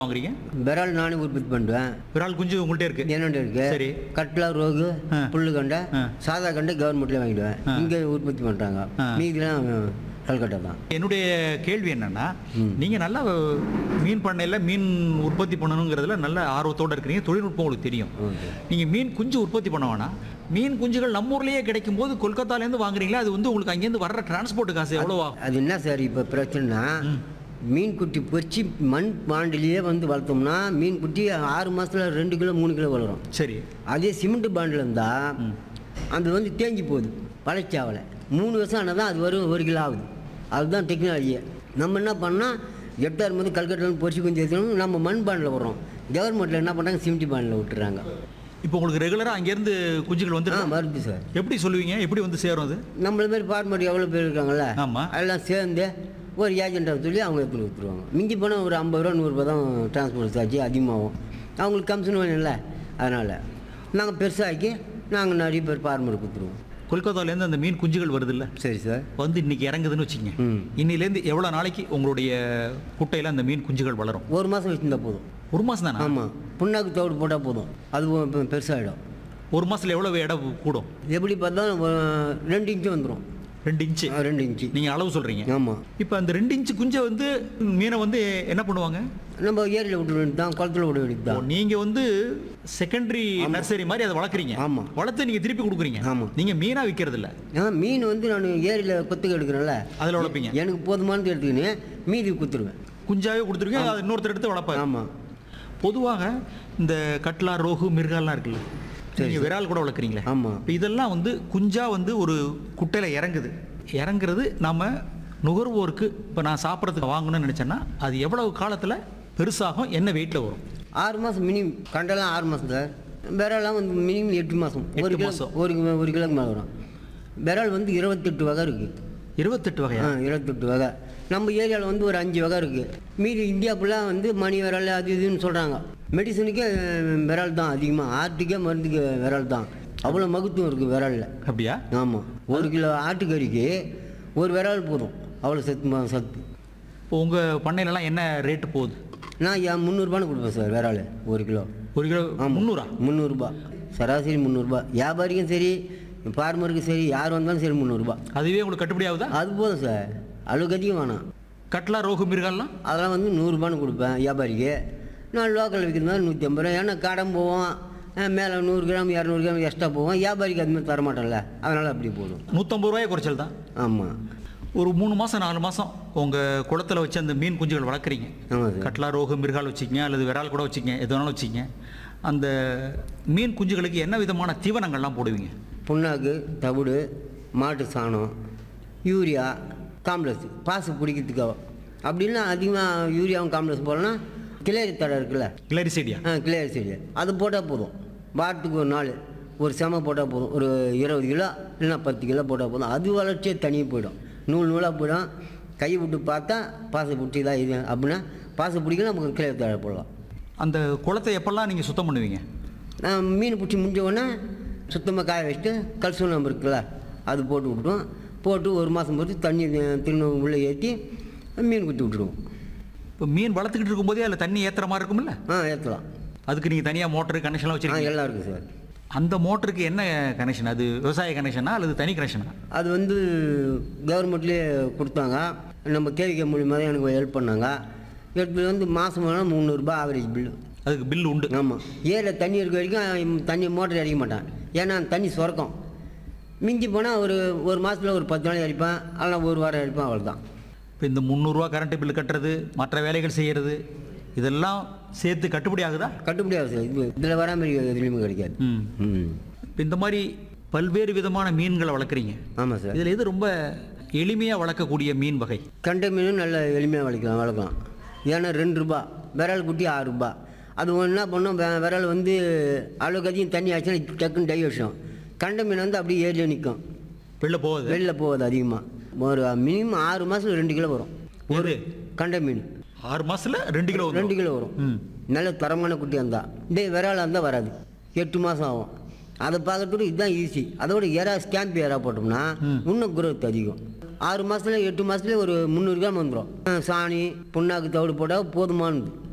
வாங்குறீங்க விரால் நானே உற்பத்தி பண்ணுவேன் விரால் குஞ்சு உங்கள்கிட்ட இருக்கு என்னென்ன இருக்கு சரி. கட்லா ரோகு ஆ. புல்லு கண்டை ஆ. சாதா கண்டை கவர்மெண்ட்ல வாங்கிடுவேன் ஆ. இங்கே உற்பத்தி பண்ணுறாங்க ஆ. மீதிலாம் கல்கட்டா தான் என்னுடைய கேள்வி என்னன்னா ம். நீங்க நல்லா மீன் பண்ணையில மீன் உற்பத்தி பண்ணணுங்கிறதுல நல்ல ஆர்வத்தோட இருக்கிறீங்க தொழில்நுட்பம் உங்களுக்கு தெரியும் ஓகே. நீங்க மீன் குஞ்சு உற்பத்தி பண்ண வேணாம் மீன் குஞ்சுகள் நம்ம ஊர்லயே கிடைக்கும் போது கொல்கத்தால இருந்து வாங்குறீங்களா அது வந்து உங்களுக்கு அங்கேருந்து வர்ற டிரான்ஸ்போர்ட் காசு எவ்வளவு ஆகும் அது என்ன சார் இப்போ பிரச்சனைனா மீன் குட்டி பொறிச்சு மண் பாண்டிலேயே வந்து வளர்த்தோம்னா மீன் குட்டி ஆறு மாசத்துல ரெண்டு கிலோ மூணு கிலோ வளரும் சரி அதே சிமெண்ட் பாண்டில் இருந்தால் அது வந்து தேஞ்சு போகுது பழச்சாவலை மூணு வருஷம் ஆனால் தான் அது வரும் ஒரு கிலோ ஆகுது அதுதான் டெக்னாலஜியே நம்ம என்ன பண்ணால் எட்டாயிரம் வந்து கல்கட்டில் பொறிச்சு கொஞ்சம் எடுத்துக்கணும் நம்ம மண் பாண்டில் வர்றோம் கவர்மெண்ட்டில் என்ன பண்ணுறாங்க சிமெண்ட் பாண்டில் விட்டுறாங்க இப்போ உங்களுக்கு ரெகுலரா அங்கேருந்து குஞ்சுகள் வந்து ஆ வருது சார் எப்படி சொல்லுவீங்க எப்படி வந்து சேரும் அது நம்மள மாதிரி ஃபார்மர் எவ்வளோ பேர் இருக்காங்கல்ல ஆமா. எல்லாம் சேர்ந்து ஒரு ஏஜென்ட்டை சொல்லி அவங்க எடுத்துன்னு கொடுத்துருவாங்க மிஞ்சி போனால் ஒரு ஐம்பது ரூபா நூறுரூபா தான் டிரான்ஸ்போர்ட் சார்ஜ் அதிகமாகும் அவங்களுக்கு கமிஷன் வேணும்ல அதனால் நாங்கள் பெருசாக்கி நாங்கள் நிறைய பேர் ஃபார்மர் கொடுத்துருவோம் கொல்கத்தால இருந்து அந்த மீன் குஞ்சுகள் வருது இல்ல சரி சார் வந்து இன்னைக்கு இறங்குதுன்னு வச்சுங்க ம். இன்னிலேருந்து எவ்வளவு நாளைக்கு உங்களுடைய குட்டையில அந்த மீன் குஞ்சுகள் வளரும் ஒரு மாதம் வச்சுருந்தா போதும் ஒரு மாசம் தானே ஆமாம் புண்ணாக்கு தவிடு போட்டால் போதும் அது பெ- பெருசாகிடும் ஒரு மாசத்துல எவ்வளவு இடம் கூடும் எப்படி பார்த்தாலும் ஒரு ரெண்டு இன்ச்சு வந்துடும் ரெண்டு இன்ச்சு ரெண்டு இன்ச்சு நீங்க அளவு சொல்றீங்க ஆமாம் இப்போ அந்த ரெண்டு இன்ச்சு குஞ்சை வந்து மீனை வந்து என்ன பண்ணுவாங்க நம்ம ஏரியில் விட்டு வேண்டியது தான் குளத்துல விட வேண்டியது ஓ, தான் நீங்க வந்து செகண்டரி நர்சரி மாதிரி அதை வளர்க்குறீங்க ஆமா. வளர்த்து நீங்க திருப்பி கொடுக்குறீங்க ஆமா. நீங்க மீனா விற்கிறது இல்ல ஆ மீன் வந்து நான் ஏரியில் கொத்துக்கு எடுக்கிறேன்ல அதுல வளர்ப்பீங்க எனக்கு போதுமானது எடுத்துக்கின்னு மீதி குத்துருவேன் குஞ்சாவே கொடுத்துருக்கீங்க அதை இன்னொருத்தர் எடுத்து வளர்ப்பாரு ஆமாம் பொதுவாக இந்த கட்லா ரோகு மிருகாலாம் இருக்குல்ல நீங்க விரால் கூட வளர்க்குறீங்களே ஆமா. இப்போ இதெல்லாம் வந்து குஞ்சா வந்து ஒரு குட்டையில இறங்குது இறங்குறது நம்ம நுகர்வோருக்கு இப்போ நான் சாப்பிட்றதுக்கு வாங்கணும்னு நினைச்சேன்னா அது எவ்வளவு காலத்துல பெருசாகும் என்ன வெயிட்ல வரும் ஆறு மாதம் மினிமம் கண்டெல்லாம் ஆறு மாதம் சார் விரலாம் வந்து மினிமம் எட்டு மாதம் ஒரு எட்டு கிலோ மாசம். ஒரு கிலோ ஒரு கிலோக்கு மேலே வரும் விரல் வந்து இருபத்தெட்டு வகை இருக்குது இருபத்தெட்டு ஆ வகையா இருபத்தெட்டு வகை நம்ம ஏரியாவில் வந்து ஒரு அஞ்சு வகை இருக்குது மீதி இந்தியா ஃபுல்லாக வந்து மணி விரல் அது இதுன்னு சொல்கிறாங்க மெடிசனுக்கே விரல் தான் அதிகமாக ஆட்டுக்கே மருந்துக்கு விரல் தான் அவ்வளோ மகத்துவம் இருக்குது விரலில் அப்படியா ஆமாம் ஒரு கிலோ ஆட்டுக்கறிக்கு ஒரு விரல் போதும் அவ்வளோ சத்து ம- சத்து இப்போ உங்க பண்ணையிலலாம் என்ன ரேட்டு போகுது நான் ஏன் முந்நூறுபான்னு கொடுப்பேன் சார் விரல் ஒரு கிலோ ஒரு கிலோ ஆமாம். முந்நூறா முந்நூறுரூபா சராசரி முந்நூறுரூபா வியாபாரிக்கும் சரி ஃபார்மருக்கும் சரி யார் வந்தாலும் சரி முந்நூறுரூபா அதுவே உங்களுக்கு கட்டுப்படி ஆகுதா அது போதும் சார் அளவுக்கு அதிகம் வேணாம் கட்லா ரோகு மிருகாலாம் அதெல்லாம் அதெல்லாம் வந்து நூறுரூபான்னு கொடுப்பேன் வியாபாரிக்கு நான் லோக்கல் விற்கிறது நூற்றி ஐம்பது ரூபா ஏன்னா கடன் போவோம் அஹ் மேலே நூறு கிராம் இரநூறு கிராம் எக்ஸ்ட்ரா போவோம் வியாபாரிக்கு அது மாதிரி தரமாட்டோம்ல அதனால் அப்படி போடும் நூற்றம்பது ரூபாய் குறைச்சல் தான் ஆமாம் ஒரு மூணு மாதம் நாலு மாதம் உங்கள் குளத்துல வச்சு அந்த மீன் குஞ்சுகள் வளர்க்குறீங்க ஆமாம் சார் கட்லா ரோகு மிருகால் வச்சுக்கங்க அல்லது விரால் கூட வச்சுக்கங்க எது வேணாலும் வச்சுக்கங்க அந்த மீன் குஞ்சுகளுக்கு என்ன விதமான தீவனங்கள்லாம் போடுவீங்க புண்ணாக்கு தவிடு மாட்டு சாணம் யூரியா காம்ப்ளெக்ஸ் பாசு பிடிக்கிறதுக்காக அப்படின்னா அதிகமாக யூரியாவும் காம்ப்ளெக்ஸ் போடலாம் கிளேரி தடை இருக்குல்ல கிளரிசைடியா ஆ கிளியர் செடி அது போட்டால் போதும் வாரத்துக்கு ஒரு நாள் ஒரு செம போட்டால் போதும் ஒரு இருபது கிலோ இல்லைன்னா பத்து கிலோ போட்டால் போதும் அது வளர்ச்சியே தனியாக போயிடும் நூல் நூலாக போயிடும் கை விட்டு பார்த்தா பாசை பிடிச்சி தான் இது அப்படின்னா பாசை பிடிக்கலாம் நமக்கு கிளியர் தழை போடலாம் அந்த குளத்தை எப்பெல்லாம் நீங்கள் சுத்தம் பண்ணுவீங்க நான் மீன் பிடிச்சி முடிஞ்ச உடனே சுத்தமாக காய வச்சுட்டு கல்சூனம் இருக்குல்ல அது போட்டு விட்டுருவோம் போட்டு ஒரு மாதம் பொறுத்து தண்ணி திரும்ப உள்ளே ஏற்றி மீன் குத்தி விட்டுருவோம் இப்போ மீன் வளர்த்துக்கிட்டு இருக்கும்போதே அதில் தண்ணி ஏற்றுற மாதிரி இருக்கும்ல ஆ ஏற்றலாம் அதுக்கு நீங்கள் தனியாக மோட்டரு கனெக்ஷன்லாம் ஆ வச்சுருக்கீங்க எல்லாம் இருக்குது சார் அந்த மோட்டருக்கு என்ன கனெக்ஷன் அது விவசாய கனெக்ஷனா அல்லது தனி கனெக்ஷனா அது வந்து கவர்மெண்ட்லேயே கொடுத்தாங்க நம்ம கேவிகே மூலியமாக தான் எனக்கு ஹெல்ப் பண்ணாங்க எடுத்து வந்து மாதம் வேணால் முந்நூறுரூபா ஆவரேஜ் பில்லு அதுக்கு பில் உண்டு ஆமாம் ஏரியில் தண்ணி இருக்க வரைக்கும் தண்ணி மோட்டர் அடிக்க மாட்டேன் ஏன்னா தண்ணி சுரக்கும் மிஞ்சி போனால் ஒரு ஒரு மாதத்தில் ஒரு பத்து நாளைக்கு அடிப்பேன் ஆனால் ஒரு வாரம் அடிப்பேன் அவ்வளோதான் இப்போ இந்த முந்நூறுரூவா கரண்ட் பில் கட்டுறது மற்ற வேலைகள் செய்கிறது இதெல்லாம் சேர்த்து கட்டுப்படி ஆகுதா கட்டுப்படி ஆகுது சார் இது இதில் வராமல் எதுலேயுமே கிடைக்காது ம் ம் இப்போ இந்த மாதிரி பல்வேறு விதமான மீன்களை வளர்க்குறீங்க ஆமாம் சார் இதில் எது ரொம்ப எளிமையாக வளர்க்கக்கூடிய மீன் வகை கண்டை மீனும் நல்ல எளிமையாக வளர்க்கலாம் வளர்க்கலாம் ஏன்னா ரெண்டு ரூபா விரல் குட்டி ஆறு ரூபா அது ஒன்று என்ன பண்ணோம் வெ- விரல் வந்து அளவுக்கு அதிகம் தண்ணி ஆச்சுன்னா டக்குன்னு டை வச்சிடும் கண்டை மீன் வந்து அப்படியே ஏரியில் நிற்கும் வெளில போகுது வெளில போகாது அதிகமாக ஒரு மினிமம் ஆறு மாதத்தில் ரெண்டு கிலோ வரும் ஒரு கண்டை மீன் ஆறு மாசத்துல ரெண்டு கிலோ ரெண்டு வந்துரும். கிலோ வரும் ம் நல்ல தரமான குட்டியாக இருந்தால் இதே விராலாக இருந்தால் வராது எட்டு மாதம் ஆகும் அதை பார்க்கறதுக்கு இதுதான் ஈஸி அதோட எறா ஸ்டாம்ப் எறா போட்டோம்னா இன்னும் growth அதிகம் ஆறு மாதத்துல எட்டு மாதத்துல ஒரு முந்நூறு கிராம் வந்துடும் சாணி புண்ணாக்கு தவிடு போட்டால் போதுமானது